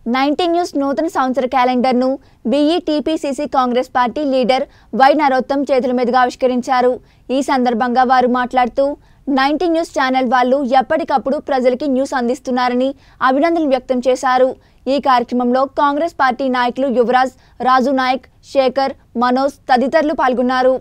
nineteen news నూతన సంవత్సర క్యాలెండర్ను బీఈటీపీసీసీ Congress party leader Y Narottam చేతుల మీదుగా ఆవిష్కరించారు ఈ సందర్భంగా వారు మాట్లాడుతూ నైన్టీన్ న్యూస్ ఛానల్ వాళ్ళు ఎప్పటికప్పుడు ప్రజలకి న్యూస్ అందిస్తున్నారని అభినందనలు వ్యక్తం చేశారు ఈ కార్యక్రమంలో కాంగ్రెస్ పార్టీ నాయకులు యువరాజ్ రాజు నాయక్ శేఖర్ మనోజ్ తదితరులు పాల్గొన్నారు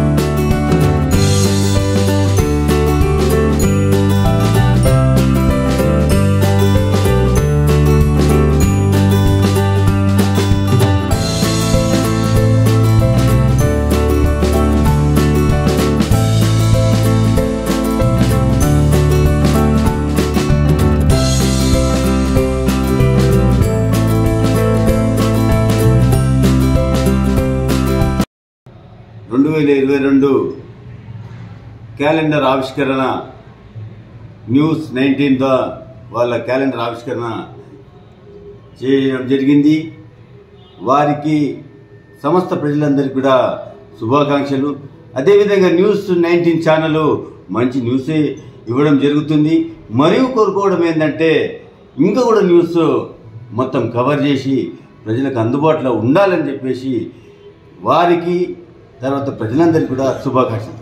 రెండు వేల ఇరవై రెండు క్యాలెండర్ ఆవిష్కరణ న్యూస్ నైన్టీన్ వాళ్ళ క్యాలెండర్ ఆవిష్కరణ చేయడం జరిగింది వారికి సమస్త ప్రజలందరికీ కూడా శుభాకాంక్షలు అదేవిధంగా న్యూస్ నైన్టీన్ ఛానల్ మంచి న్యూసే ఇవ్వడం జరుగుతుంది మరియు కోరుకోవడం ఏంటంటే ఇంకా కూడా న్యూస్ మొత్తం కవర్ చేసి ప్రజలకు అందుబాటులో ఉండాలని చెప్పేసి వారికి తర్వాత ప్రజలందరికీ కూడా శుభాకాంక్షలు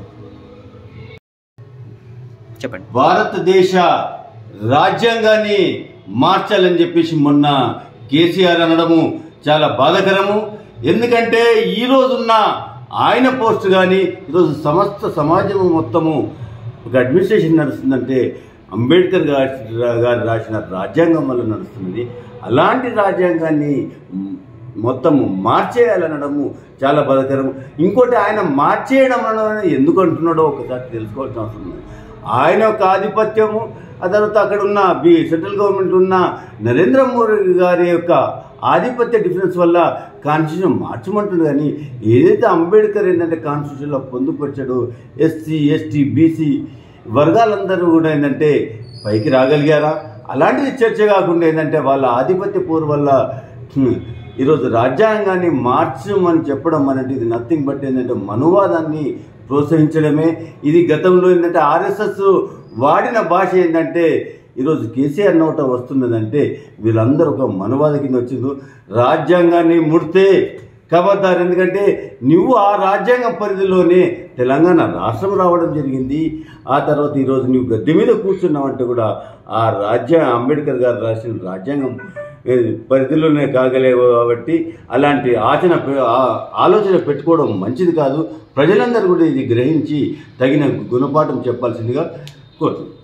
చెప్పండి భారతదేశ రాజ్యాంగాన్ని మార్చాలని చెప్పేసి మొన్న కేసీఆర్ అనడము చాలా బాధాకరము ఎందుకంటే ఈ రోజున్న ఆయన పోస్ట్ కానీ ఈరోజు సమస్త సమాజము మొత్తము ఒక అడ్మినిస్ట్రేషన్ నడుస్తుందంటే అంబేద్కర్ గారి గారు రాసిన రాజ్యాంగం వల్ల నడుస్తున్నది అలాంటి రాజ్యాంగాన్ని మ్, మొత్తము మార్చేయాలనడము చాలా బాధాకరము ఇంకోటి ఆయన మార్చేయడం అనడం ఎందుకు అంటున్నాడో ఒకసారి తెలుసుకోవాల్సిన అవసరం ఉంది ఆయన యొక్క ఆధిపత్యము ఆ తర్వాత అక్కడ ఉన్న బి సెంట్రల్ గవర్నమెంట్ ఉన్న నరేంద్ర మోడీ గారి యొక్క ఆధిపత్య డిఫరెన్స్ వల్ల కాన్స్టిట్యూషన్ మార్చమంటుంది కానీ ఏదైతే అంబేద్కర్ ఏంటంటే కాన్స్టిట్యూషన్లో పొందుపరిచాడో ఎస్సీ ఎస్టీ బీసీ వర్గాలందరూ కూడా ఏంటంటే పైకి రాగలిగారా అలాంటిది చర్చ కాకుండా ఏంటంటే వాళ్ళ ఆధిపత్య పోరు వల్ల హ్మ్, ఈరోజు రాజ్యాంగాన్ని మార్చమని చెప్పడం అనేది ఇది నథింగ్ బట్ ఏంటంటే మనువాదాన్ని ప్రోత్సహించడమే ఇది గతంలో ఏంటంటే ఆర్ఎస్ఎస్ వాడిన భాష ఏంటంటే ఈరోజు కేసీఆర్ నోట వస్తున్నదంటే వీళ్ళందరూ ఒక మనువాద కింద వచ్చిండ్రు రాజ్యాంగాన్ని ముడితే ఖబర్దార్ ఎందుకంటే నువ్వు ఆ రాజ్యాంగం పరిధిలోనే తెలంగాణ రాష్ట్రం రావడం జరిగింది ఆ తర్వాత ఈరోజు నువ్వు గద్దె మీద కూర్చున్నావంటే కూడా ఆ రాజ్య అంబేద్కర్ గారు రాసిన రాజ్యాంగం ఏ, పరిధిలోనే కాగలేవు కాబట్టి అలాంటి ఆచన పె- ఆ- ఆలోచన పెట్టుకోవడం మంచిది కాదు ప్రజలందరూ కూడా ఇది గ్రహించి తగిన గుణపాఠం చెప్పాల్సిందిగా కోరుతున్నాను